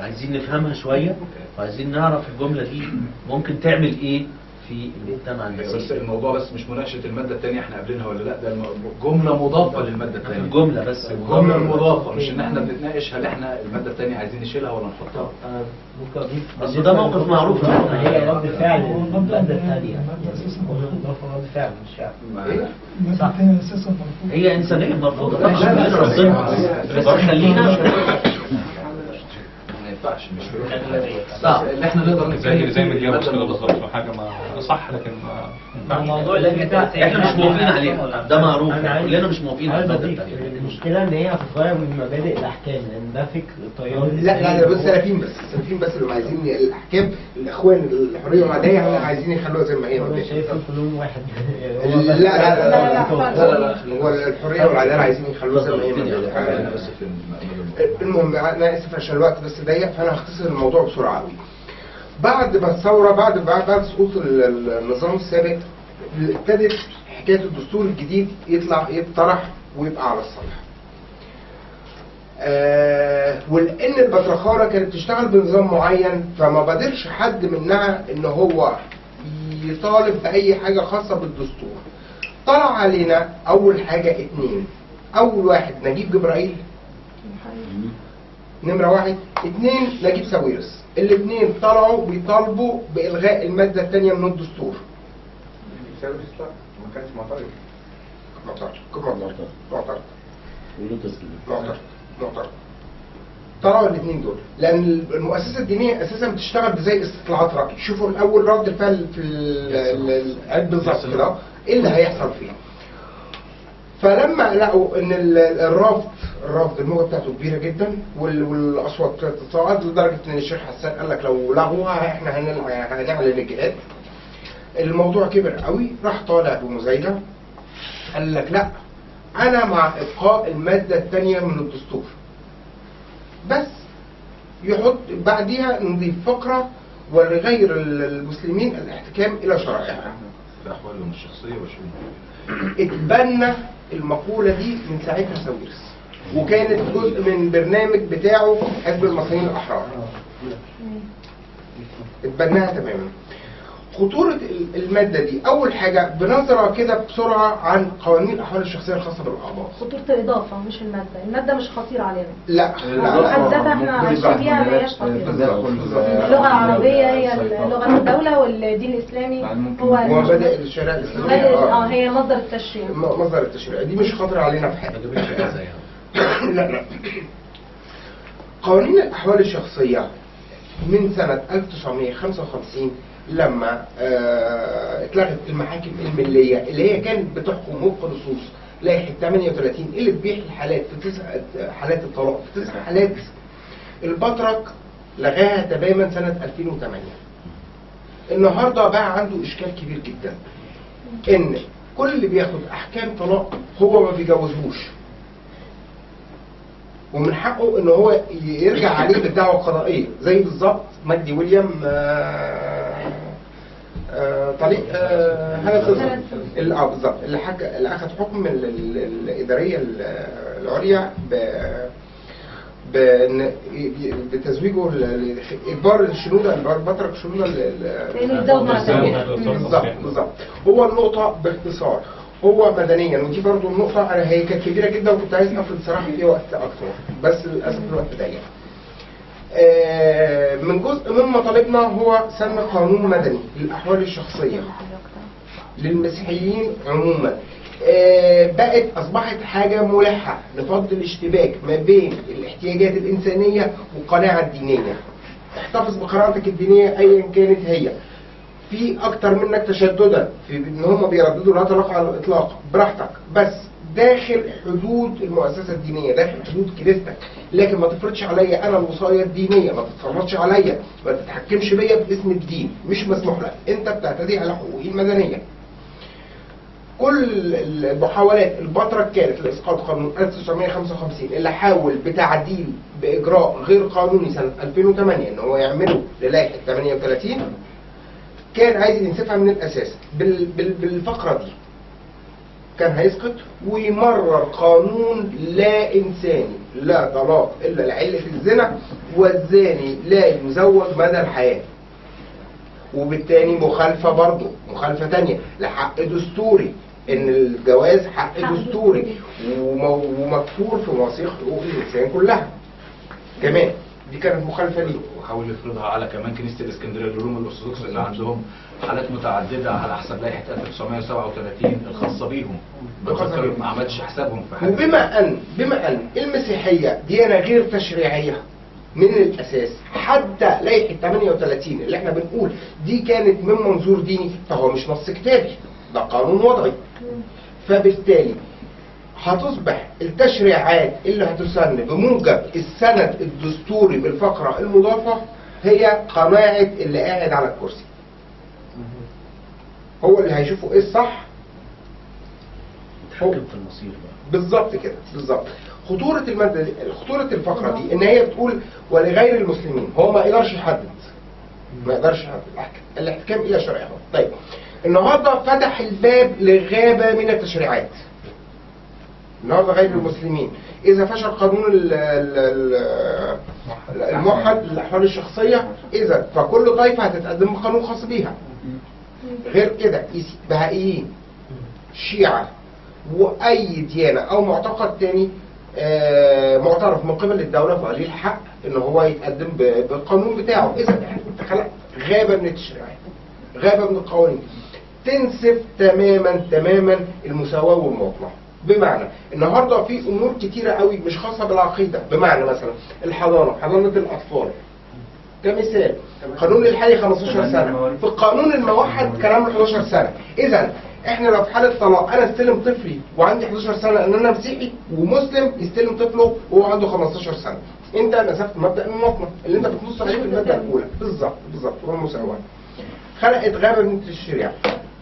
عايزين نفهمها شويه وعايزين نعرف الجمله دي ممكن تعمل ايه في المجتمع بس المسيحي الموضوع بس مش مناقشه الماده الثانيه احنا قابلينها ولا لا ده الم- جمله مضافه للماده الثانيه الجمله بس الجمله المضافه مش ان احنا بنتناقش هل احنا الماده الثانيه عايزين نشيلها ولا نحطها أنا ممكن أضيف بس ده موقف معروف هي رد فعل المادة الثانية رد فعل مش فعل ما- صح. اساسا مرفوض هي انسانيه مرفوضه لا، لا، طبعا لا، ربنا بس خلينا ما ينفعش مش صح. اللي احنا نقدر زي زي ما المادة جاوب كده المضافة. بالظبط حاجه ما صح لكن ما ينفعش. الموضوع اللي بتاع احنا مش موافقين عليها ده معروف أنا عايز- كلنا مش موافقين على عايز المادة أضيف التانية. المشكلة إن هي هتتغير من مبادئ الأحكام لأن ده فكر التيار لا لا لا بص سلفيين بس سلفيين بس اللي عايزين الاحكام الاخوان الحريه والعداله عايزين يخلوها زي ما هي أنا مبدئيا. شايفهم كلهم واحد لا لا لا لا لا، لا لا هو الحريه والعداله عايزين يخلوها زي ما هي خلينا مبدئيا. بس في المادة المهم انا اسف عشان الوقت بس ضيق فانا هختصر الموضوع بسرعه قوي بعد ما الثوره بعد بعد بعد سقوط ال- ال- النظام السابق ابتدت حكايه الدستور الجديد يطلع يطرح ويبقى على السطح. آه ولان البطرخانه كانت بتشتغل بنظام معين فما بادرش حد منها ان هو يطالب باي حاجه خاصه بالدستور. طلع علينا اول حاجه اتنين. اول واحد نجيب جبرائيل نمرة واحد اتنين نجيب ساويرس الاثنين طلعوا بيطالبوا بإلغاء المادة الثانية من الدستور ساويرس لا ما كانش معترض معترض كم معترض معترض معترض معترض طلعوا الاثنين دول لان المؤسسه الدينيه اساسا بتشتغل بزي استطلاعات راي شوفوا الاول رد الفعل في ال- ال- ال- بالظبط كده ايه اللي هيحصل فيه فلما لقوا ان ال- الرفض الرفض الموجه بتاعته كبيره جدا وال- والاصوات تتصاعد لدرجه ان الشيخ حسان قال لك لو لغوها احنا هنل- هنعلن الجهاد الموضوع كبر قوي راح طالع بمزايده قال لك لا انا مع ابقاء الماده الثانيه من الدستور بس يحط بعديها نضيف فقره ولغير المسلمين الاحتكام الى شرائعها في احوالهم الشخصيه وشؤونهم اتبنى المقولة دي من ساعتها ساويرس وكانت جزء من برنامج بتاعه حزب المصريين الأحرار اتبناها تماما خطورة ال- المادة دي أول حاجة بنظرة كده بسرعة عن قوانين الأحوال الشخصية الخاصة بالأعضاء خطورة الإضافة مش المادة المادة مش خطيرة علينا لا لا بحد ذاتها احنا عايشين بيها ما هياش خطيرة بالظبط بالظبط. اللغة العربية هي لغة الدولة والدين الإسلامي هو ومبادئ الشريعة الإسلامية مبادئ- اه آه. هي مصدر التشريع م- مصدر التشريع دي مش خطر علينا في حاجة ما تجيبش كذا يعني لا لا قوانين الأحوال الشخصية من سنة 1955 لما آه، اتلغت المحاكم الملية اللي هي كانت بتحكم وفق نصوص لائحة 38 اللي بتبيح الحالات في تسع حالات الطلاق في تسع حالات البطرك لغاها تماما سنة 2008 النهارده بقى عنده إشكال كبير جدا إن كل اللي بياخد أحكام طلاق هو ما بيجوزهوش ومن حقه ان هو يرجع عليه بالدعوه القضائيه زي بالظبط مجدي ويليام آه، آه، طريق آه، هذا القصه اللي اه بالظبط اللي حك... اللي اخذ حكم ال- ال- الاداريه ال- العليا ب بإن- بتزويجه ل- ل- اجبار الشنوده البطرك شنوده ل- ل- لأنه يتزوج مرة ثانية بالظبط بالظبط هو النقطة باختصار هو مدنيا ودي برضو النقطة أنا هي كانت كبيرة جدا وكنت عايز أفرض صراحة فيها وقت أكتر بس للأسف الوقت ضيق. آه، من جزء من مطالبنا هو سن قانون مدني للأحوال الشخصية للمسيحيين عموما آه، بقت أصبحت حاجة ملحة لفض الاشتباك ما بين الاحتياجات الإنسانية والقناعة الدينية احتفظ بقناعتك الدينية أيا كانت هي في اكتر منك تشددا في ان هم بيرددوا لا طلاق على الاطلاق براحتك بس داخل حدود المؤسسه الدينيه داخل حدود كنيستك لكن ما تفرضش عليا انا الوصايه الدينيه ما تتفرضش عليا ما تتحكمش بيا باسم الدين مش مسموح لك انت بتعتدي على حقوقي المدنيه كل المحاولات البطرة كانت لإسقاط قانون 1955 اللي حاول بتعديل بإجراء غير قانوني سنة 2008 إن هو يعمله للائحة 38 كان عايز ينسفها من الأساس بال بال بالفقرة دي كان هيسقط ويمرر قانون لا إنساني لا طلاق الا لعله الزنا والزاني لا يزوج مدى الحياه وبالتالي مخالفه برضه مخالفه تانية لحق دستوري ان الجواز حق حق دستوري ومو- ومكفور في مواثيق حقوق الانسان كلها كمان دي كانت مخالفه ليه وحاول يفرضها على كمان كنيسه الاسكندريه الروم الارثوذكس اللي عندهم حالات متعدده على حسب لائحه 1937 الخاصه بيهم الخاصة بفكر بيهم. ما عملش حسابهم في حاجه وبما ان بما ان المسيحيه ديانه غير تشريعيه من الاساس حتى لائحه 38 اللي احنا بنقول دي كانت من منظور ديني فهو مش نص كتابي ده قانون وضعي فبالتالي هتصبح التشريعات اللي هتسن بموجب السند الدستوري بالفقره المضافه هي قناعه اللي قاعد على الكرسي هو اللي هيشوفوا ايه الصح تحكم في المصير بقى بالظبط كده بالظبط خطورة المادة دي خطورة الفقرة دي ان هي بتقول ولغير المسلمين هو ما يقدرش يحدد ما يقدرش يحدد الأحك- الاحكام الى شرعهم طيب النهارده فتح الباب لغابة من التشريعات النهارده غير المسلمين اذا فشل قانون ال- ال- ال- الموحد للاحوال الشخصيه اذا فكل طائفه هتتقدم بقانون خاص بيها غير كده إيس- بهائيين شيعة وأي ديانة أو معتقد تاني آه، معترف من قبل الدولة فعليه الحق إن هو يتقدم ب- بالقانون بتاعه إذا أنت خلقت غابة من التشريعات غابة من القوانين تنسف تماما تماما المساواة والمواطنة بمعنى النهارده في امور كتيره قوي مش خاصه بالعقيده بمعنى مثلا الحضانه حضانه الاطفال كمثال قانون الحالي 15 سنه في القانون الموحد كلام 11 سنه اذا احنا لو في حاله طلاق انا استلم طفلي وعندي 11 سنه ان انا مسيحي ومسلم يستلم طفله وهو عنده 15 سنه انت نسفت مبدا المواطنه اللي انت بتنص عليه في الماده الاولى بالظبط بالظبط هو المساواه خلقت غابه من التشريع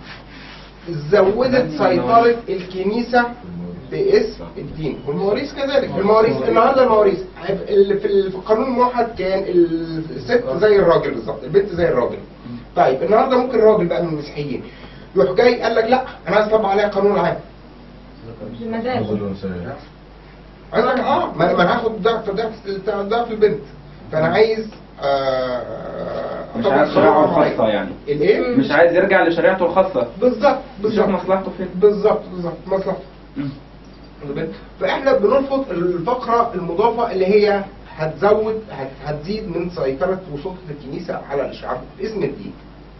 زودت سيطره الكنيسه باسم الدين والمواريث كذلك المواريث النهارده المواريث اللي في ال- في القانون الموحد كان الست زي الراجل بالظبط البنت زي الراجل طيب النهارده ممكن الراجل بقى من المسيحيين يروح جاي قال لك لا انا عايز اطبق عليها قانون العام بمزاج عايز لك اه ما ما انا هاخد ضعف ضعف ضعف البنت فانا عايز آه، مش أطبق عايز قانون شريعته العام. الخاصة يعني الايه مش عايز يرجع لشريعته الخاصة بالظبط يشوف بالظبط مصلحته فين بالظبط بالظبط مصلحته واخد بالك؟ فاحنا بنرفض الفقره المضافه اللي هي هتزود هت- هتزيد من سيطره وسلطه الكنيسه على الشعب باسم الدين.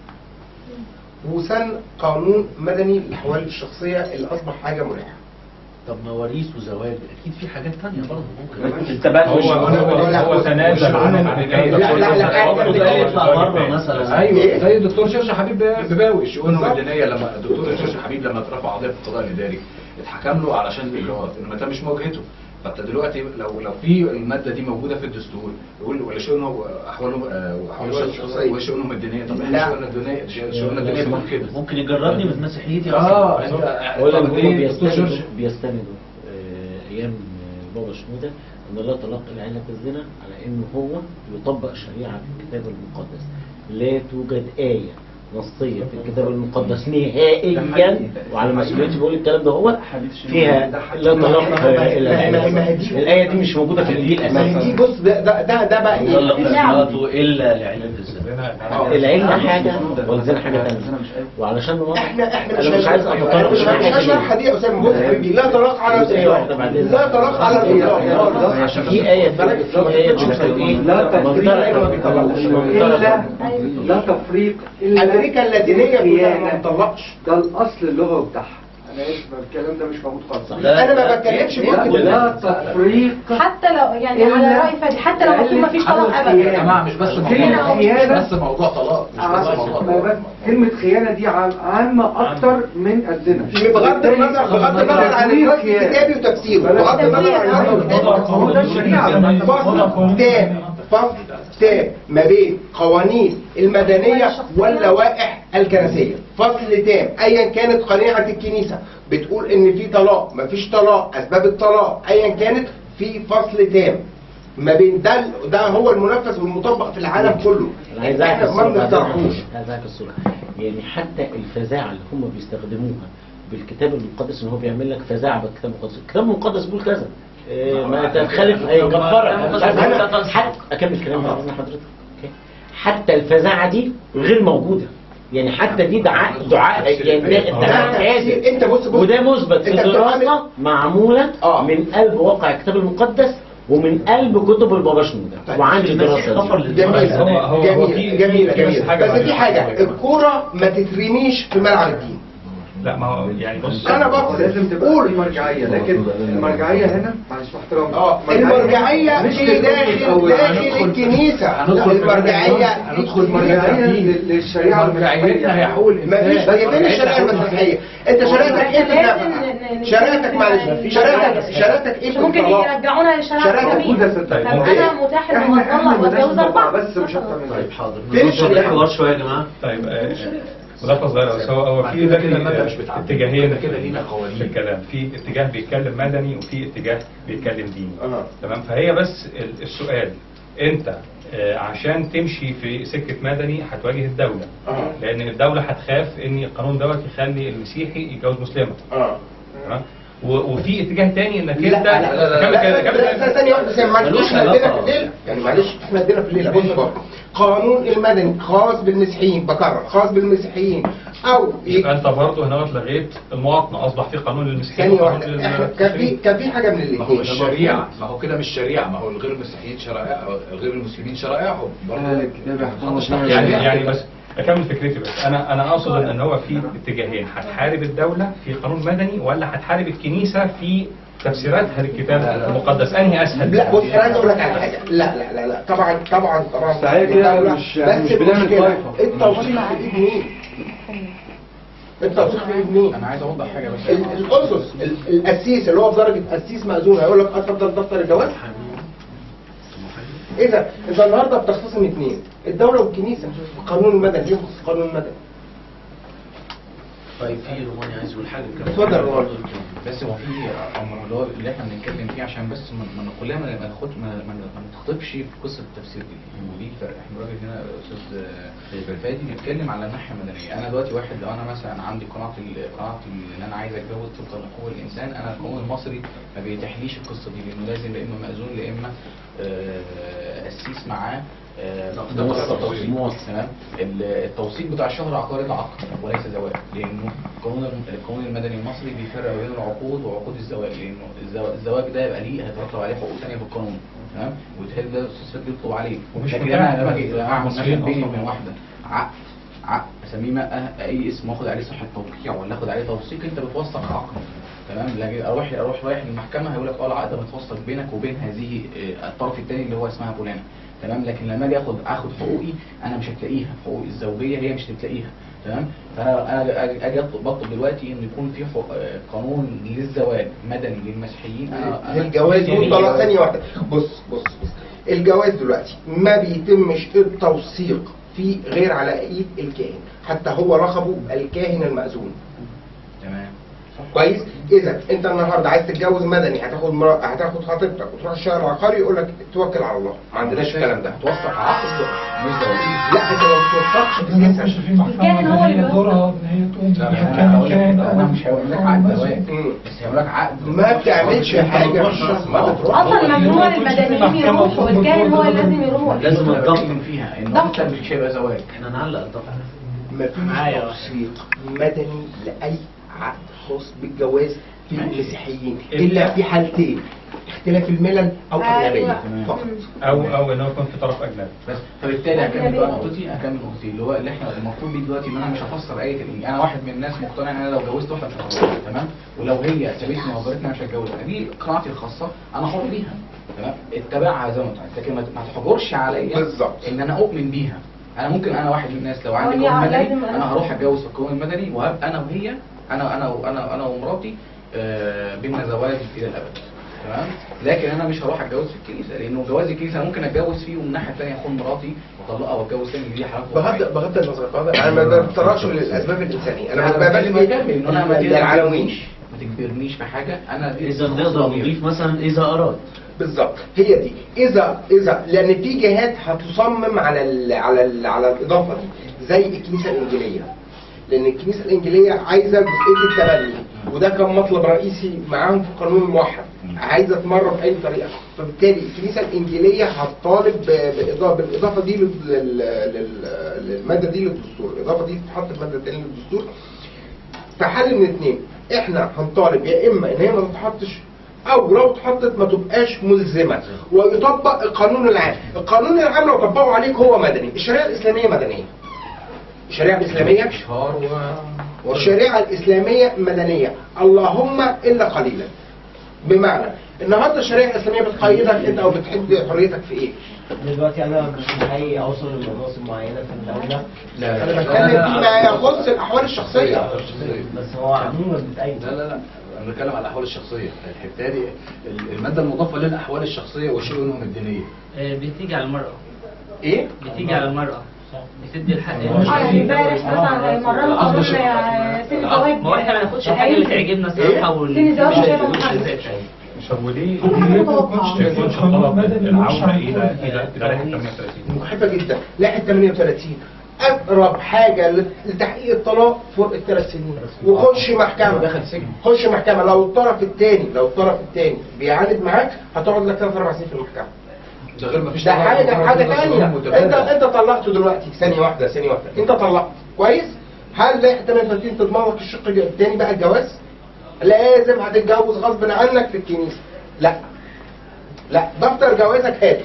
وسن قانون مدني للاحوال الشخصيه اللي اصبح حاجه مريحه. طب مواريث وزواج اكيد في حاجات تانية برضه ممكن التبادل هو هو هو تنازل عن عن الكلام ده لا، لا، لا، لا، برضه ده يطلع بره مثلا ايوه زي الدكتور شرش حبيب بباوي الشؤون المدنيه لما الدكتور شرش حبيب لما اترفع قضيه في القضاء الاداري اتحكم له علشان الاجراءات انما ده مش مواجهته فانت دلوقتي لو لو في الماده دي موجوده في الدستور يقول ولا شؤونه احواله آه، أحواله الشخصية. الشخصيه وشؤونهم الدينيه طب لا. احنا شؤوننا الدينيه شؤوننا الدينيه بتقول كده ممكن يجردني من مسيحيتي اه اصلا انت اولا طب هم ليه الدكتور بيستندوا شرش بيستندوا آه، ايام آه، بابا شنودة ان لا طلاق الا علة الزنا على انه هو يطبق شريعة في الكتاب المقدس لا توجد آية نصية في الكتاب المقدس نهائيا وعلى مسؤوليتي بقول الكلام ده هو فيها لا طلاق آه، الا ما هي- ما هي علة دي- الآية دي مش موجودة في الإنجيل ما هي دي أساسا بص ده ده ده, ده بقى يطلق ايه؟ امراته الا لعلة الزنا العلة حاجة والزنا حاجة تانية وعلشان نوضح احنا احنا أنا مش عايز انا أتطرق مش مش للحتة عايز دي. اشرح دي يا اسامه بص يا حبيبي لا طلاق على جزئية واحدة الاطلاق بعدين. لا طلاق على الاطلاق في آية في آية بتقول إيه؟ لا من تفريق ترك- من ترك- إلا لا تفريق إلا امريكا اللاتينيه كلها ما خيانة. بتطلقش ده الأصل اللغوي بتاعها أنا آسف الكلام ده مش موجود خالص ده- انا ما بتكلمش لا, ممكن لا تفريق حتى لو يعني على إلا رأي فادي حتى لو مكتوب مفيش طلاق يا ابدا جماعه مش بس موضوع كلمة طلاق، مش خيانة. بس موضوع طلاق مش بس موضوع ما بس- طلاق كلمة خيانة دي عام- عامة أكتر من الزنا بغض النظر بغض النظر عن النص الكتابي وتفسيره بغض النظر عن النص الكتابي هو ده الشريعة فصل تام فصل تام ما بين قوانين المدنية واللوائح الكنسية فصل تام ايا كانت قناعة الكنيسة بتقول ان في طلاق مفيش طلاق اسباب الطلاق ايا كانت في فصل تام ما بين ده ده هو المنفذ والمطبق في العالم كله انا عايز احنا اعكس ما الصورة بعد بنقترحوش إذنك. عايز اعكس الصورة يعني حتى الفزاعة اللي هم بيستخدموها بالكتاب المقدس ان هو بيعمل لك فزاعة بالكتاب المقدس الكتاب المقدس بيقول كذا آه، ما تخالف اي كفاره مش عارف انا حتى اكمل كلامي بعد اذن حضرتك أوكي؟ حتى الفزاعه دي غير موجوده يعني حتى دي دعاء دعاء يعني ده ادعاء كاذب انت بص بص وده مثبت في انت بتعمل- دراسه معموله آه. من قلب واقع الكتاب المقدس ومن قلب كتب البابا شنودة طيب. وعندي المسيح دراسه غفر دي. للجميع. جميلة هو- هو- هو جميلة في- جميلة في بس جميلة حاجة بس معينة. في حاجة الكورة ما تترميش في ملعب الدين لا ما هو يعني بص انا بقصد لازم تبقى قول في مرجعيه لكن المرجعيه هنا معلش مع احترامي اه المرجعية مش في للدين داخل أو داخل هندخل- الكنيسة لا هندخل في المرجعية هندخل المرجعيه لل- للشريعه مرجعيتنا هي حقوق الانسان مفيش هي فين الشريعة المسيحية؟ انت شريعتك ايه في النفقة؟ شريعتك معلش شريعتك شريعتك ايه في ممكن الطلاق؟ يرجعونا شرائع لشرع موجوده جميل صدق طيب، طب ممكن. انا متاح ان احنا احنا اتطلق واتجوز بنتجوز اربعه بس مش اكتر من طيب كده حاضر فين نوصل الشريعة؟ الحوار شويه يا جماعه طيب آه، ملخص صغير بس هو هو بعد في كده كده المادة مش في بتعدي. اتجاهين كده كده لينا قوانين. في الكلام في اتجاه بيتكلم مدني وفي اتجاه بيتكلم ديني اه. تمام فهي بس ال- السؤال انت آه، عشان تمشي في سكه مدني هتواجه الدوله اه. لان الدوله هتخاف ان القانون دوت يخلي المسيحي يتجوز مسلمه اه تمام و- وفي اتجاه تاني انك لا انت لا لا لا كمل لا كده لا كمل لا كده. ثانية واحدة ثانية معلش ملوش احنا ادينا في علاقة. الليلة يعني معلش احنا ادينا في الليلة بص بقى قانون المدني خاص بالمسيحيين بكرر خاص بالمسيحيين او يبقى انت برضه هنا لغيت المواطنه اصبح في قانون للمسيحيين ثانية وقانون واحدة احنا كان في للمسلمين كان في حاجة من ما الاثنين هو الشريعة ما هو كده مش شريعة ما هو الغير المسيحيين شرائع الغير المسلمين شرائعهم برضه الكتاب يحكم محدش وسنة يعني يعني يعني بس اكمل فكرتي بس انا انا اقصد ان إن هو في اتجاهين هتحارب الدوله في قانون مدني ولا هتحارب الكنيسه في تفسيراتها للكتاب المقدس انهي اسهل لا بص انا عايز اقول لك على حاجة لا لا لا لا طبعا طبعا طبعا صحيح كده الدولة، مش- يعني بس مش بنعمل المشكلة طائفة. التوثيق في ايد مين؟ التوثيق في ايد مين؟ انا عايز اوضح حاجة بس ال- الاسس ال- القسيس اللي هو في درجه قسيس مأذون هيقول لك اتفضل دفتر الجواز اذا اذا النهارده بتختصم اثنين الدوله والكنيسه القانون المدني يخص القانون المدني طيب في روماني عايز يقول حاجه كمان اتفضل يا روماني. بس هو في امر اللي هو اللي احنا بنتكلم فيه عشان بس ما ما كلنا ما ما ناخد ما ما ما نتخطبش في قصه التفسير دي ودي فرق احنا راجل هنا استاذ آه، الفادي بيتكلم على الناحيه المدنيه انا دلوقتي واحد لو انا مثلا عندي قناعه ال- قناعه ان انا عايز اتجوز طبقا لحقوق الانسان انا القانون المصري ما بيتيحليش القصه دي لانه لازم لا اما مأذون لا اما آه، قسيس معاه آه، ده موثق. قصة توثيق. موثق. تمام ال- التوثيق بتاع الشهر العقاري ده عقد وليس زواج لانه القانون القانون المدني المصري بيفرق بين العقود وعقود الزواج لانه الزوا- الزواج ده يبقى ليه هيترتب عليه حقوق ثانيه في القانون تمام وبالتالي ده الاستاذ بيطلب عليه ومش لكن متاح انا لما اجي اعمل للمصريين مثلا بيني أصلاً. وبين واحده عقد عقد اسميه بقى اي اسم واخد عليه صحه توقيع ولا اخد عليه توثيق انت بتوثق عقد تمام لكن اروح اروح رايح للمحكمه هيقول لك اه العقد متوثق بينك وبين هذه آه، الطرف الثاني اللي هو اسمها فلانه تمام لكن لما اجي اخد اخد حقوقي انا مش هتلاقيها حقوقي الزوجيه هي مش هتلاقيها تمام فانا أجي- اجي اطلب بطلب دلوقتي ان يكون في حق- آه، قانون للزواج مدني للمسيحيين انا أنا- الجواز والطلاق ثانيه واحده بص بص بص الجواز دلوقتي ما بيتمش التوثيق فيه غير على ايد الكاهن حتى هو رخبه الكاهن المأذون تمام كويس اذا انت النهارده عايز تتجوز مدني هتاخد مرا... هتاخد خطيبتك وتروح الشهر العقاري يقول لك توكل على الله ما عندناش الكلام ده توثق عقد مش زواج لا انت ما بتوثقش نخش اساسا في محكمة الكاهن هو اللي مدنية دورها ان هي تقوم لا بيها يعني انا هقول لك كان حتة، انا مش هقول لك عقد زواج مم. بس هقول لك عقد ما بتعملش حاجه ما بتروح اصلا ممنوع المدنيين يروحوا والكاهن هو اللي لازم يروح لازم لازم الضغط. اتكلم فيها ان انت مش هيبقى زواج احنا نعلق الضغط مفيش معايا. توثيق مدني لأي عقد خاص بالجواز في ماشي. المسيحيين إلا في حالتين اختلاف الملل أو أيوة. أجنبية فقط او او ان هو يكون في طرف اجنبي بس فبالتالي هكمل بقى نقطتي هكمل نقطتي اللي هو اللي احنا المفروض بيه دلوقتي ان انا مش هفسر ايه الانجيل انا واحد من الناس مقتنع ان انا لو جوزت واحده مش هتجوزها تمام ولو هي سابتني وغيرتني مش هتجوزها دي قناعتي الخاصه انا حر بيها تمام اتبعها زي ما انت عايز لكن ما ما تحجرش عليا بالظبط. ان انا اؤمن بيها انا ممكن انا واحد من الناس لو عندي هو قانون لازم مدني أنا- انا هروح اتجوز في القانون المدني وهبقى انا وهي انا انا وانا انا ومراتي آه، بينا زواج الى الابد تمام لكن انا مش هروح اتجوز في الكنيسه لانه جواز الكنيسه انا ممكن اتجوز فيه ومن الناحيه الثانيه اخون مراتي واطلقها واتجوز تاني دي حالات بغض بغض النظر بغض- انا ما بتطرقش للاسباب الانسانيه انا انا بقبل بتكلم بكمل ان انا ما العناوين تجبرنيش ما تجبرنيش في حاجه انا دي اذا نقدر نضيف مثلا اذا اراد بالظبط هي دي اذا اذا لان في جهات هتصمم على ال على ال على الاضافه دي زي الكنيسه الانجيليه لان الكنيسه الانجيليه عايزه جزئيه التبني وده كان مطلب رئيسي معاهم في القانون الموحد عايزه تمرر باي طريقه فبالتالي الكنيسه الانجيليه هتطالب ب- بالاضافه بالاضافه دي لل- لل- لل- للماده دي للدستور الاضافه دي تتحط في ماده تانيه للدستور فحل من اتنين احنا هنطالب يا اما ان هي ما تتحطش او لو اتحطت ما تبقاش ملزمه ويطبق القانون العام القانون العام لو طبقه عليك هو مدني الشريعه الاسلاميه مدنيه الشريعه الاسلاميه اشهار و والشريعة الإسلامية مدنية اللهم إلا قليلا بمعنى النهارده الشريعة الإسلامية بتقيدك أنت أو بتحد حريتك في إيه؟ دلوقتي انا مش حقيقي اوصل لمناصب معينه في الدوله لا أنا بتكلم فيما يخص الأحوال الشخصية بس هو عموما بتأيد لا لا لا انا بتكلم على الاحوال الشخصيه الحته دي الماده المضافه للاحوال الشخصيه وشؤونهم الدينيه بتيجي على المرأة إيه؟ بتيجي على المرأة بتدي الحق اه يعني امبارح مثلا مرة قانون سن الزواج ما هو احنا ما ناخدش الحاجة اللي تعجبنا الصراحة وال سن الزواج مش- شايفه مش محدد. زي شيء. طب وليه حاجة متوقعة. ما يكونش طلب العودة إلى إلى إلى لائحة 38 مخيفة جدا لائحة 38 أقرب حاجة لتحقيق الطلاق فرق الثلاث سنين وخش محكمة دخل سجن خش محكمة لو الطرف الثاني لو الطرف الثاني بيعاند معاك هتقعد لك ثلاث أربع سنين في المحكمة ده غير ما فيش ده حاجة حاجة تانية متبادلة. انت انت طلقته دلوقتي ثانية واحدة ثانية واحدة انت طلقت كويس هل لائحة 38 تضمن لك الشق الثاني بقى الجواز لازم هتتجوز غصب عنك في الكنيسة لا لا دفتر جوازك هات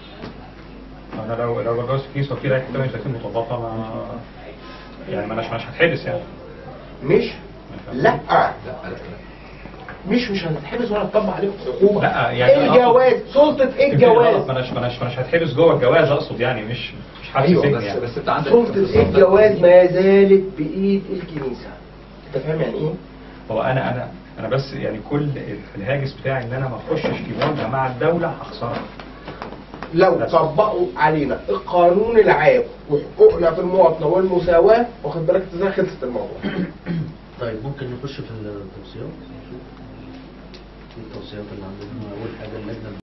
أنا لو لو بتجوز في كيس وفي لائحة 38 مطبقة ما يعني ما أناش مش هتحبس يعني مش لا لا لا لا مش مش هتتحبس ولا تطبق عليك عقوبة لا، يعني الجواز سلطة ايه الجواز ما أناش ما أناش ما أناش هتحبس جوه الجواز أقصد يعني مش مش حبس ايوه سجن بس يعني بس انت عندك سلطة ايه الجواز ما زالت بإيد الكنيسة انت فاهم يعني ايه؟ هو انا انا انا بس يعني كل الهاجس بتاعي ان انا ما اخشش في مواجهه مع الدوله هخسرها لو طبقوا علينا القانون العام وحقوقنا في المواطنة والمساواة واخد بالك ازاي خلصت الموضوع طيب ممكن نخش في التوصيات نشوف ايه التوصيات اللي عندنا اول حاجه اللجنه